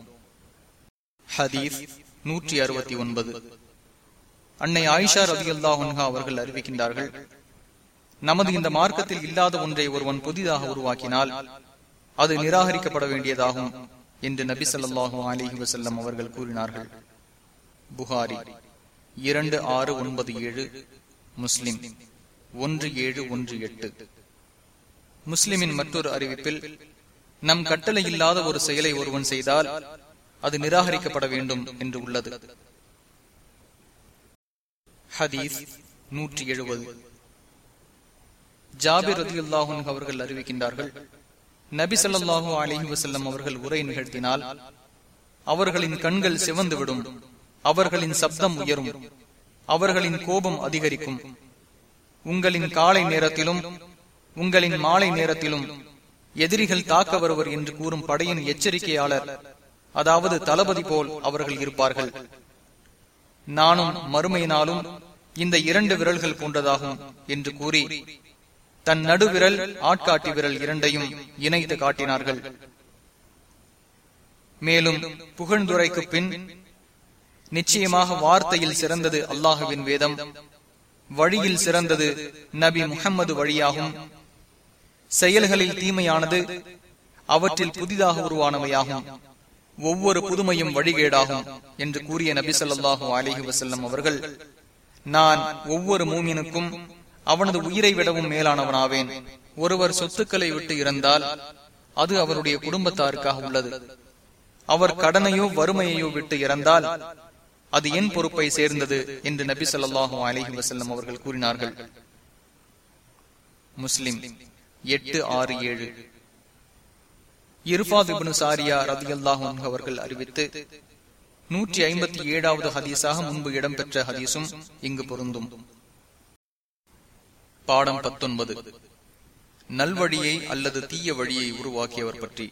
A: ஹதீஸ் நூற்றி அறுபத்தி ஒன்பது அன்னை ஆயிஷா ரதி அல்லாஹா அவர்கள் அறிவிக்கின்றார்கள் நமது இந்த மார்க்கத்தில் இல்லாத ஒன்றை ஒருவன் புதிதாக உருவாக்கினால் அது நிராகரிக்கப்பட வேண்டியதாகும் என்று நபி சொல்லாஹு அலிஹி வசல்லம் அவர்கள் கூறினார்கள் புகாரி இரண்டு ஆறு ஒன்பது ஏழு முஸ்லிம் ஒன்று ஏழு ஒன்று எட்டு முஸ்லிமின் மற்றொரு அறிவிப்பில் நம் கட்டளை இல்லாத ஒரு செயலை ஒருவன் செய்தால் அது நிராகரிக்கப்பட வேண்டும் என்று உள்ளது ஹதீஸ் நூற்றி எழுபது ஜாபிர் ரதி அல்லாஹூன் அவர்கள் அறிவிக்கின்றார்கள் நபி சொல்லாஹூ அலிஹி வசல்லம் அவர்கள் உரை நிகழ்த்தினால் அவர்களின் கண்கள் சிவந்துவிடும் அவர்களின் சப்தம் உயரும் அவர்களின் கோபம் அதிகரிக்கும் உங்களின் காலை நேரத்திலும் உங்களின் மாலை நேரத்திலும் எதிரிகள் தாக்க வருவர் என்று கூறும் படையின் எச்சரிக்கையாளர் அதாவது தளபதி போல் அவர்கள் இருப்பார்கள் நானும் மறுமையினாலும் இந்த இரண்டு விரல்கள் போன்றதாகும் என்று கூறி தன் நடுவிரல் ஆட்காட்டி விரல் இரண்டையும் இணைத்து காட்டினார்கள் மேலும் புகழ்ந்துரைக்கு பின் நிச்சயமாக வார்த்தையில் சிறந்தது அல்லாஹுவின் வேதம் வழியில் சிறந்தது நபி முகம்மது வழியாகும் செயல்களில் தீமையானது அவற்றில் புதிதாக உருவானவையாகும் ஒவ்வொரு புதுமையும் வழிகேடாகும் என்று கூறிய நபி சொல்லாஹு அலிஹி வசல்லம் அவர்கள் நான் ஒவ்வொரு மூமினுக்கும் அவனது உயிரை விடவும் மேலானவனாவேன் ஒருவர் சொத்துக்களை விட்டு இறந்தால் அது அவருடைய குடும்பத்தாருக்காக உள்ளது அவர் கடனையோ வறுமையையோ விட்டு இறந்தால் அது என் பொறுப்பை சேர்ந்தது என்று நபி சொல்லாஹு அலிஹி வசல்லம் அவர்கள் கூறினார்கள் முஸ்லிம் எட்டு ஆறு ஏழு இருபாத் இப்னு சாரியா ரதி அவர்கள் அறிவித்து நூற்றி ஐம்பத்தி ஏழாவது ஹதீஸாக முன்பு இடம்பெற்ற ஹதீஸும் இங்கு பொருந்தும் பாடம் பத்தொன்பது நல்வழியை அல்லது தீய வழியை உருவாக்கியவர் பற்றி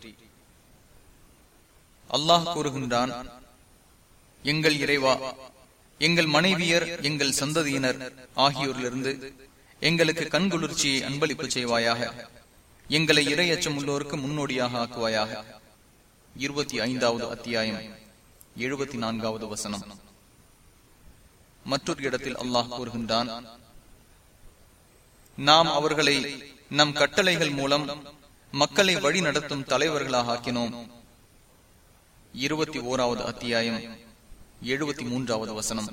A: அல்லாஹ் கூறுகின்றான் எங்கள் இறைவா எங்கள் மனைவியர் எங்கள் சந்ததியினர் ஆகியோரிலிருந்து எங்களுக்கு கண்குளிர்ச்சியை அன்பளிப்பு செய்வாயாக எங்களை இரையச்சம் உள்ளோருக்கு முன்னோடியாக ஆக்குவாயாக இருபத்தி ஐந்தாவது அத்தியாயம் எழுபத்தி நான்காவது வசனம் மற்றொரு இடத்தில் அல்லாஹ் கூறுகின்றான் நாம் அவர்களை நம் கட்டளைகள் மூலம் மக்களை வழி நடத்தும் தலைவர்களாக ஆக்கினோம் இருபத்தி ஓராவது அத்தியாயம் எழுபத்தி மூன்றாவது வசனம்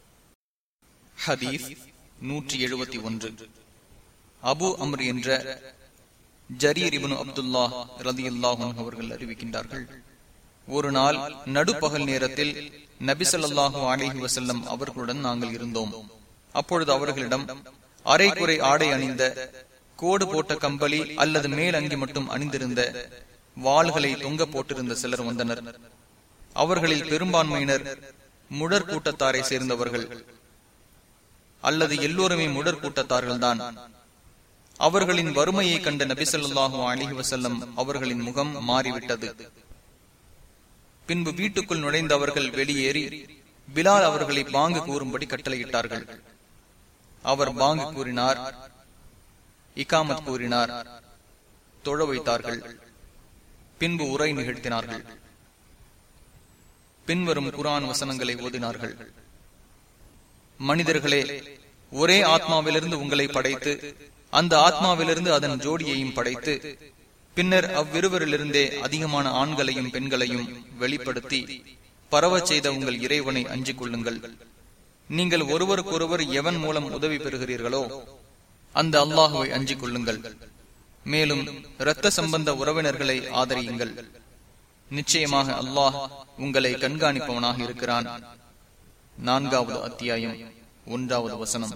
A: ஹதீஸ் நூற்றி எழுபத்தி ஒன்று அபு அம்ர் என்ற ஜரீர் இபனு அப்துல்லா ரதி அவர்கள் அறிவிக்கின்றார்கள் ஒரு நாள் நடுப்பகல் நேரத்தில் நபிசல்லாஹு அலிஹி வசல்லம் அவர்களுடன் நாங்கள் இருந்தோம் அப்பொழுது அவர்களிடம் அரைக்குறை ஆடை அணிந்த கோடு போட்ட கம்பளி அல்லது மேல் அங்கி மட்டும் அணிந்திருந்த வாள்களை தொங்க போட்டிருந்த சிலர் வந்தனர் அவர்களில் பெரும்பான்மையினர் முடற் கூட்டத்தாரை சேர்ந்தவர்கள் அல்லது எல்லோருமே முடற் கூட்டத்தார்கள் தான் அவர்களின் வறுமையை கண்ட நபிசல்லாஹு அலிஹி வசல்லம் அவர்களின் முகம் மாறிவிட்டது பின்பு வீட்டுக்குள் நுழைந்த அவர்கள் வெளியேறி பிலால் அவர்களை பாங்கு கூறும்படி கட்டளையிட்டார்கள் அவர் பாங்கு கூறினார் இகாமத் கூறினார் தொழ வைத்தார்கள் பின்பு உரை நிகழ்த்தினார்கள் பின்வரும் குரான் வசனங்களை ஓதினார்கள் மனிதர்களே ஒரே ஆத்மாவிலிருந்து உங்களை படைத்து அந்த ஆத்மாவிலிருந்து அதன் ஜோடியையும் படைத்து பின்னர் அவ்விருவரிலிருந்தே அதிகமான ஆண்களையும் பெண்களையும் வெளிப்படுத்தி பரவச் செய்த உங்கள் இறைவனை அஞ்சிக் கொள்ளுங்கள் நீங்கள் ஒருவருக்கொருவர் எவன் மூலம் உதவி பெறுகிறீர்களோ அந்த அல்லாஹுவை அஞ்சிக் கொள்ளுங்கள் மேலும் இரத்த சம்பந்த உறவினர்களை ஆதரியுங்கள் நிச்சயமாக அல்லாஹ் உங்களை கண்காணிப்பவனாக இருக்கிறான் நான்காவது அத்தியாயம் ஒன்றாவது வசனம்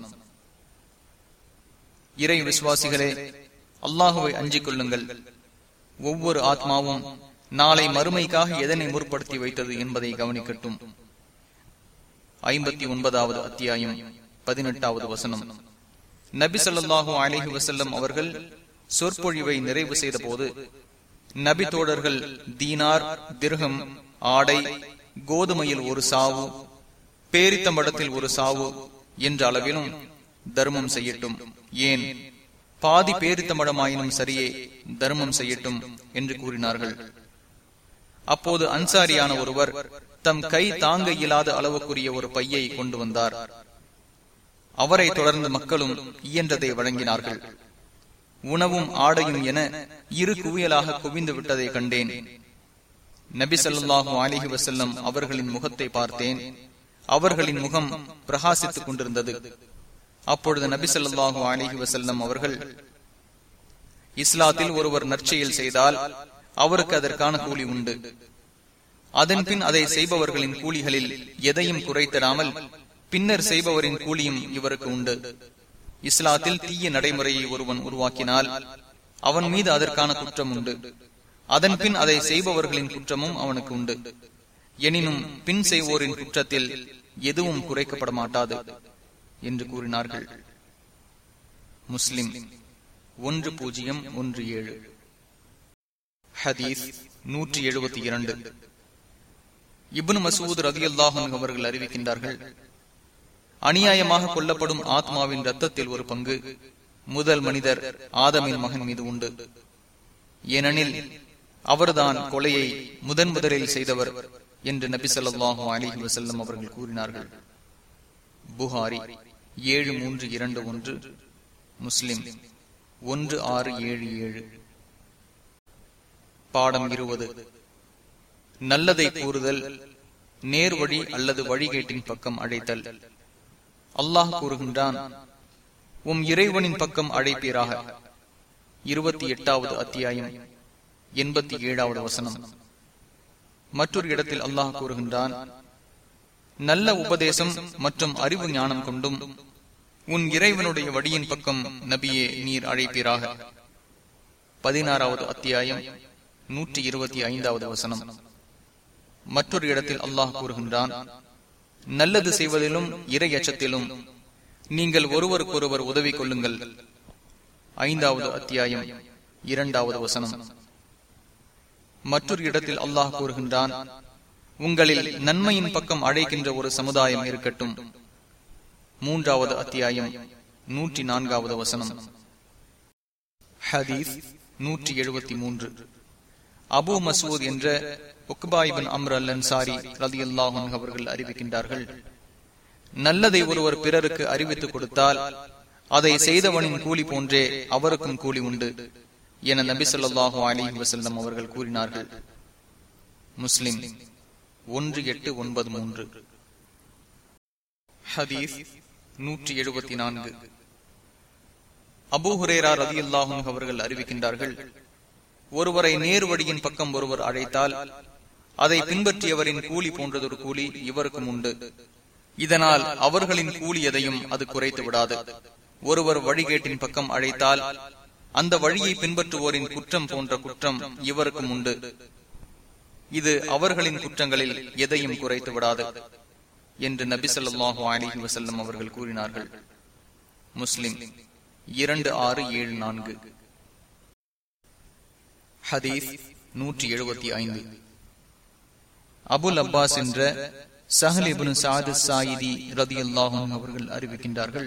A: இறை விசுவாசிகளே அல்லாஹுவை அஞ்சிக் கொள்ளுங்கள் ஒவ்வொரு ஆத்மாவும் நாளை மறுமைக்காக எதனை முற்படுத்தி வைத்தது என்பதை கவனிக்கட்டும் ஐம்பத்தி ஒன்பதாவது அத்தியாயம் பதினெட்டாவது வசனம் நபி சொல்லாஹு அலிஹி வசல்லம் அவர்கள் சொற்பொழிவை நிறைவு செய்த போது நபி தோழர்கள் தீனார் திர்கம் ஆடை கோதுமையில் ஒரு சாவு பேரித்தம்படத்தில் ஒரு சாவு என்ற அளவிலும் தர்மம் செய்யட்டும் ஏன் பாதி பேரித்தம்படமாயினும் சரியே தர்மம் செய்யட்டும் என்று கூறினார்கள் அப்போது அன்சாரியான ஒருவர் தம் கை தாங்க இயலாத அளவுக்குரிய ஒரு பையை கொண்டு வந்தார் அவரை தொடர்ந்து மக்களும் இயன்றதை வழங்கினார்கள் உணவும் ஆடையும் என இரு குவியலாக குவிந்து விட்டதை கண்டேன் நபி சொல்லாஹு அலிஹி வசல்லம் அவர்களின் முகத்தை பார்த்தேன் அவர்களின் முகம் பிரகாசித்துக் கொண்டிருந்தது அப்பொழுது நபி சொல்லாஹு அலிஹி வசல்லம் அவர்கள் இஸ்லாத்தில் ஒருவர் நற்செயல் செய்தால் அவருக்கு அதற்கான கூலி உண்டு அதன் பின் அதை செய்பவர்களின் கூலிகளில் எதையும் குறைத்திடாமல் பின்னர் செய்பவரின் கூலியும் இவருக்கு உண்டு இஸ்லாத்தில் தீய நடைமுறையை ஒருவன் உருவாக்கினால் அவன் மீது அதற்கான குற்றம் உண்டு அதன் பின் அதை செய்பவர்களின் குற்றமும் அவனுக்கு உண்டு எனினும் பின் செய்வோரின் குற்றத்தில் எதுவும் குறைக்கப்பட மாட்டாது என்று கூறினார்கள் முஸ்லிம் ஒன்று பூஜ்ஜியம் ஒன்று ஏழு ஹதீஸ் நூற்றி எழுபத்தி இரண்டு இப்னு மசூத் ரதி அல்லாஹன் அவர்கள் அறிவிக்கின்றார்கள் அநியாயமாக கொல்லப்படும் ஆத்மாவின் ரத்தத்தில் ஒரு பங்கு முதல் மனிதர் ஆதமின் மகன் மீது உண்டு ஏனெனில் அவர்தான் கொலையை முதன் முதலில் செய்தவர் என்று நபி சொல்லாஹு அலிஹி வசல்லம் அவர்கள் கூறினார்கள் புகாரி ஏழு மூன்று இரண்டு ஒன்று முஸ்லிம் ஒன்று ஆறு ஏழு ஏழு பாடம் இருபது நல்லதை கூறுதல் நேர்வழி அல்லது வழிகேட்டின் பக்கம் அழைத்தல் அல்லாஹ் கூறுகின்றான் உம் இறைவனின் பக்கம் அழைப்பீராக இருபத்தி எட்டாவது அத்தியாயம் எண்பத்தி ஏழாவது வசனம் மற்றொரு இடத்தில் அல்லாஹ் கூறுகின்றான் நல்ல உபதேசம் மற்றும் அறிவு ஞானம் கொண்டும் உன் இறைவனுடைய வழியின் பக்கம் நபியே நீர் அழைப்பீராக பதினாறாவது அத்தியாயம் நூற்றி இருபத்தி ஐந்தாவது வசனம் மற்றொரு இடத்தில் அல்லாஹ் கூறுகின்றான் நல்லது செய்வதிலும் இறை அச்சத்திலும் நீங்கள் ஒருவருக்கொருவர் உதவி கொள்ளுங்கள் ஐந்தாவது அத்தியாயம் இரண்டாவது வசனம் மற்றொரு இடத்தில் அல்லாஹ் கூறுகின்றான் உங்களில் நன்மையின் பக்கம் அழைக்கின்ற ஒரு சமுதாயம் இருக்கட்டும் மூன்றாவது அத்தியாயம் நூற்றி நான்காவது வசனம் ஹதீஸ் நூற்றி எழுபத்தி மூன்று அபு மசூத் என்ற உக்பாயிபன் அம்ர் அல் அன்சாரி ரதி அல்லாஹன் அவர்கள் அறிவிக்கின்றார்கள் நல்லதை ஒருவர் பிறருக்கு அறிவித்துக் கொடுத்தால் அதை செய்தவனின் கூலி போன்றே அவருக்கும் கூலி உண்டு என நபி சொல்லாஹு அலி வசல்லம் அவர்கள் கூறினார்கள் முஸ்லிம் ஒன்று எட்டு ஒன்பது மூன்று ஹதீஸ் நூற்றி எழுபத்தி நான்கு அபூ ஹுரேரா ரதி அல்லாஹும் அவர்கள் அறிவிக்கின்றார்கள் ஒருவரை நேர் வழியின் பக்கம் ஒருவர் அழைத்தால் அதை பின்பற்றியவரின் கூலி போன்றதொரு கூலி இவருக்கும் உண்டு இதனால் அவர்களின் கூலி எதையும் அது குறைத்து விடாது ஒருவர் வழிகேட்டின் பக்கம் அழைத்தால் அந்த வழியை பின்பற்றுவோரின் குற்றம் போன்ற குற்றம் இவருக்கும் உண்டு இது அவர்களின் குற்றங்களில் எதையும் குறைத்து விடாது என்று நபி சொல்லாஹு அலிஹி வசல்லம் அவர்கள் கூறினார்கள் முஸ்லிம் இரண்டு ஆறு ஏழு நான்கு ஹதீஸ் நூற்றி எழுபத்தி ஐந்து அபுல் அப்பாஸ் என்ற சஹலிபின் சாது சாயிதி ரதி அல்லாஹும் அவர்கள் அறிவிக்கின்றார்கள்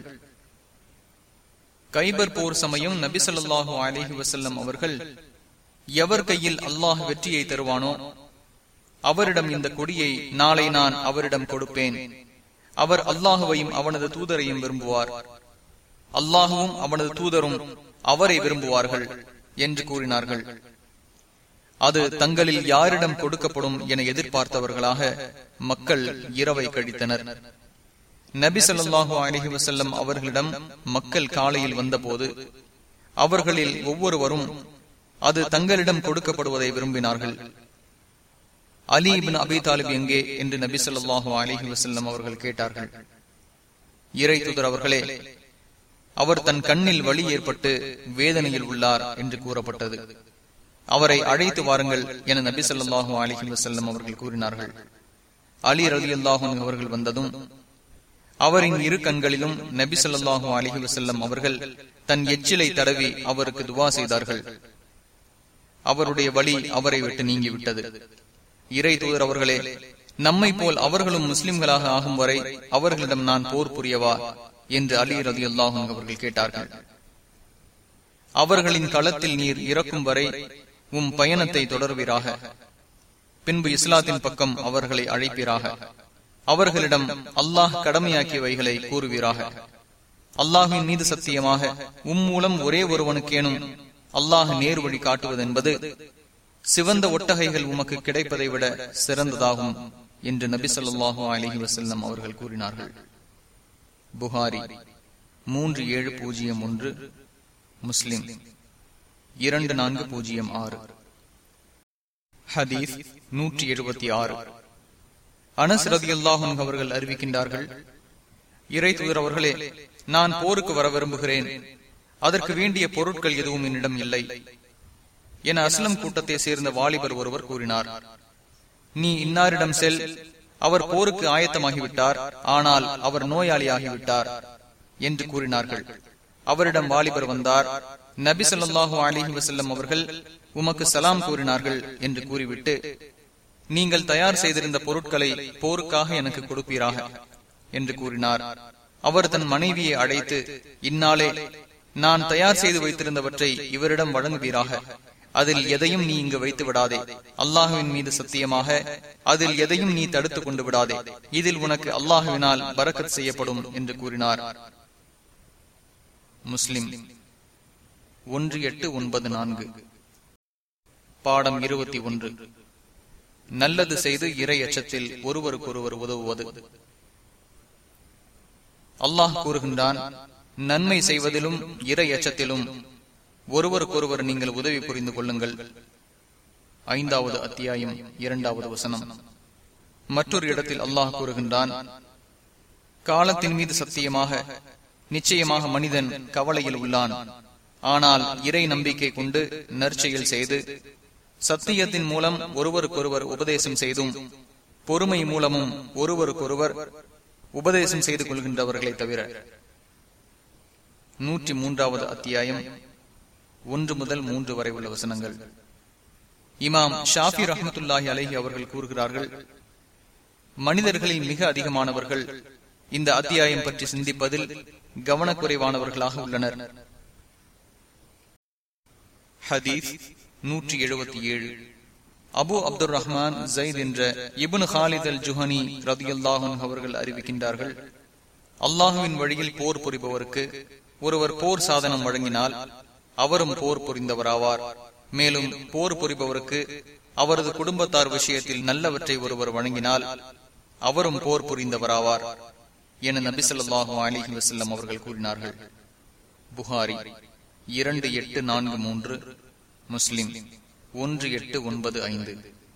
A: கைபர் போர் சமயம் நபி சொல்லாஹு அலிஹி வசல்லம் அவர்கள் எவர் கையில் அல்லாஹ் வெற்றியை தருவானோ அவரிடம் இந்த கொடியை நாளை நான் அவரிடம் கொடுப்பேன் அவர் அல்லாஹுவையும் அவனது தூதரையும் விரும்புவார் அல்லாஹுவும் அவனது தூதரும் அவரை விரும்புவார்கள் என்று கூறினார்கள் அது தங்களில் யாரிடம் கொடுக்கப்படும் என எதிர்பார்த்தவர்களாக மக்கள் இரவை கழித்தனர் நபி சொல்லாஹு அலஹி வசல்லம் அவர்களிடம் மக்கள் காலையில் வந்தபோது அவர்களில் ஒவ்வொருவரும் அது தங்களிடம் கொடுக்கப்படுவதை விரும்பினார்கள் அலி இபின் அபி தாலிப் எங்கே என்று நபி சொல்லாஹு அலிஹி வசல்லம் அவர்கள் கேட்டார்கள் இறை தூதர் அவர்களே அவர் தன் கண்ணில் வழி ஏற்பட்டு வேதனையில் உள்ளார் என்று கூறப்பட்டது அவரை அழைத்து வாருங்கள் என நபி சொல்லாஹு அலிஹி வசல்லம் அவர்கள் கூறினார்கள் அலி ரலி அல்லாஹூன் அவர்கள் வந்ததும் அவரின் இரு கண்களிலும் நபி சொல்லாஹு அலிஹி வசல்லம் அவர்கள் தன் எச்சிலை தடவி அவருக்கு துவா செய்தார்கள் அவருடைய வழி அவரை விட்டு நீங்கிவிட்டது இறை தூதர் அவர்களே நம்மை போல் அவர்களும் முஸ்லிம்களாக ஆகும் வரை அவர்களிடம் நான் போர் புரியவா என்று அலி ரதி அல்லாஹும் அவர்கள் கேட்டார்கள் அவர்களின் களத்தில் நீர் இறக்கும் வரை உம் பயணத்தை தொடர்வீராக பின்பு இஸ்லாத்தின் பக்கம் அவர்களை அழைப்பீராக அவர்களிடம் அல்லாஹ் கடமையாக்கியவைகளை கூறுவீராக அல்லாஹின் மீது சத்தியமாக உம் மூலம் ஒரே ஒருவனுக்கேனும் அல்லாஹ் நேர் வழி காட்டுவது என்பது சிவந்த ஒட்டகைகள் உமக்கு கிடைப்பதை விட சிறந்ததாகும் என்று நபி சொல்லாஹு அலிஹி வசல்லம் அவர்கள் கூறினார்கள் புகாரி மூன்று ஏழு பூஜ்ஜியம் ஒன்று முஸ்லிம் இரண்டு நான்கு பூஜ்ஜியம் ஆறு ஹதீஸ் நூற்றி எழுபத்தி ஆறு அனஸ் ரதி அல்லாஹன் அவர்கள் அறிவிக்கின்றார்கள் இறை தூதர் அவர்களே நான் போருக்கு வர விரும்புகிறேன் அதற்கு வேண்டிய பொருட்கள் எதுவும் என்னிடம் இல்லை என அஸ்லம் கூட்டத்தை சேர்ந்த வாலிபர் ஒருவர் கூறினார் நீ இன்னாரிடம் செல் அவர் போருக்கு ஆயத்தமாகிவிட்டார் ஆனால் அவர் நோயாளியாகிவிட்டார் என்று கூறினார்கள் அவரிடம் வாலிபர் வந்தார் நபி சொல்லாஹு அலிஹி வசல்லம் அவர்கள் உமக்கு சலாம் கூறினார்கள் என்று கூறிவிட்டு நீங்கள் தயார் செய்திருந்த பொருட்களை போருக்காக எனக்கு கொடுப்பீராக என்று கூறினார் அவர் தன் மனைவியை அழைத்து இந்நாளே நான் தயார் செய்து வைத்திருந்தவற்றை இவரிடம் வழங்குவீராக அதில் எதையும் நீ இங்கு வைத்து விடாதே அல்லாஹுவின் மீது சத்தியமாக அதில் எதையும் நீ தடுத்துக் கொண்டு விடாதே இதில் உனக்கு அல்லாஹுவினால் பரக்கத் செய்யப்படும் என்று கூறினார் முஸ்லிம் ஒன்று எட்டு ஒன்பது நான்கு பாடம் இருபத்தி ஒன்று நல்லது செய்து இறை அச்சத்தில் ஒருவருக்கொருவர் உதவுவது அல்லாஹ் கூறுகின்றான் நன்மை செய்வதிலும் இறை அச்சத்திலும் ஒருவருக்கொருவர் நீங்கள் உதவி புரிந்து கொள்ளுங்கள் ஐந்தாவது அத்தியாயம் இரண்டாவது வசனம் மற்றொரு இடத்தில் அல்லாஹ் கூறுகின்றான் காலத்தின் மீது சத்தியமாக நிச்சயமாக மனிதன் கவலையில் உள்ளான் ஆனால் இறை நம்பிக்கை கொண்டு நற்செயல் செய்து சத்தியத்தின் மூலம் ஒருவருக்கொருவர் உபதேசம் செய்தும் பொறுமை மூலமும் ஒருவருக்கொருவர் உபதேசம் செய்து கொள்கின்றவர்களை தவிர நூற்றி மூன்றாவது அத்தியாயம் ஒன்று முதல் மூன்று வரை உள்ள வசனங்கள் இமாம் ஷாஃபி ரஹமத்துல்லாஹி அலஹி அவர்கள் கூறுகிறார்கள் மனிதர்களில் மிக அதிகமானவர்கள் இந்த அத்தியாயம் பற்றி சிந்திப்பதில் கவனக்குறைவானவர்களாக உள்ளனர் ஹதீஸ் நூற்றி எழுபத்தி ஏழு அபு அப்துல் ரஹ்மான் ஜயித் என்ற இபுன் ஹாலித் அல் ஜுஹனி ரதியுல்லாஹன் அவர்கள் அறிவிக்கின்றார்கள் அல்லாஹுவின் வழியில் போர் புரிபவருக்கு ஒருவர் போர் சாதனம் வழங்கினால் அவரும் போர் புரிந்தவராவார் மேலும் போர் புரிபவருக்கு அவரது குடும்பத்தார் விஷயத்தில் நல்லவற்றை ஒருவர் வழங்கினால் அவரும் போர் புரிந்தவராவார் என நபிசல்லாஹு அலிஹி வசல்லம் அவர்கள் கூறினார்கள் புகாரி இரண்டு எட்டு நான்கு மூன்று முஸ்லிம் ஒன்று எட்டு ஒன்பது ஐந்து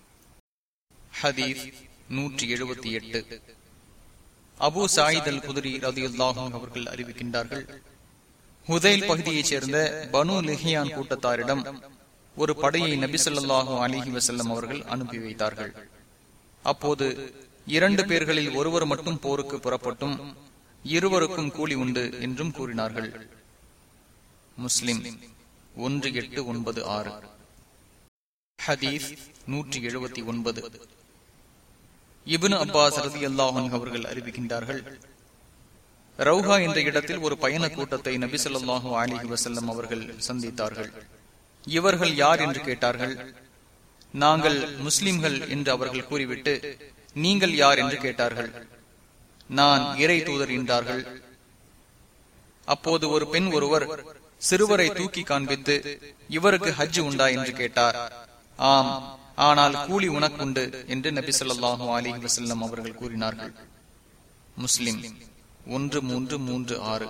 A: ஹதீஸ் நூற்றி எழுபத்தி எட்டு அபு சாயித் அல் குதிரி ரதியுல்லாஹும் அவர்கள் அறிவிக்கின்றார்கள் ஹுதைல் பகுதியைச் சேர்ந்த பனு லிஹியான் கூட்டத்தாரிடம் ஒரு படையை நபிசல்லாஹு அலிஹி வசல்லம் அவர்கள் அனுப்பி வைத்தார்கள் அப்போது இரண்டு பேர்களில் ஒருவர் மட்டும் போருக்கு புறப்பட்டும் இருவருக்கும் கூலி உண்டு என்றும் கூறினார்கள் முஸ்லிம் ஒன்று எட்டு ஒன்பது ஆறு ஹதீஸ் நூற்றி எழுபத்தி ஒன்பது இபின் அப்பாஸ் ரதி அல்லாஹன் அவர்கள் அறிவிக்கின்றார்கள் ரவுஹா என்ற இடத்தில் ஒரு பயண கூட்டத்தை நபிசல்லாஹு அலிஹி வசல்லம் அவர்கள் சந்தித்தார்கள் இவர்கள் யார் என்று கேட்டார்கள் நாங்கள் முஸ்லிம்கள் என்று அவர்கள் கூறிவிட்டு நீங்கள் யார் என்று கேட்டார்கள் நான் இறை தூதர் என்றார்கள் அப்போது ஒரு பெண் ஒருவர் சிறுவரை தூக்கி காண்பித்து இவருக்கு ஹஜ் உண்டா என்று கேட்டார் ஆம் ஆனால் கூலி உனக்குண்டு என்று நபி சொல்லாஹு அலி வசல்லம் அவர்கள் கூறினார்கள் முஸ்லிம் ஒன்று மூன்று மூன்று ஆறு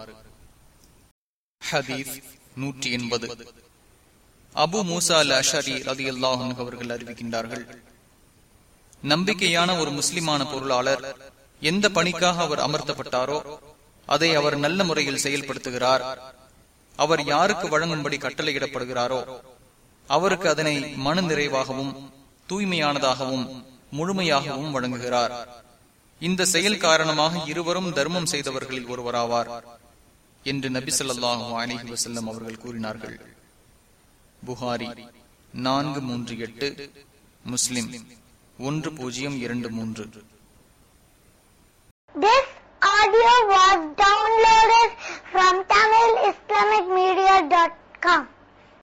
A: ஹதீஸ் நூற்றி எண்பது அபு மூசா அல் அஷரி ரதி அல்லாஹன் அவர்கள் அறிவிக்கின்றார்கள் நம்பிக்கையான ஒரு முஸ்லிமான பொருளாளர் எந்த பணிக்காக அவர் அமர்த்தப்பட்டாரோ அதை அவர் நல்ல முறையில் செயல்படுத்துகிறார் அவர் யாருக்கு வழங்கும்படி கட்டளையிடப்படுகிறாரோ அவருக்கு அதனை மன நிறைவாகவும் தூய்மையானதாகவும் முழுமையாகவும் வழங்குகிறார் இந்த செயல் காரணமாக இருவரும் தர்மம் செய்தவர்களில் ஒருவராவார் என்று நபி சொல்லாஹு அலிஹி வசல்லம் அவர்கள் கூறினார்கள் புகாரி நான்கு மூன்று எட்டு முஸ்லிம் ஒன்று பூஜ்ஜியம் இரண்டு மூன்று
B: This audio was downloaded from TamilIslamicMedia.com.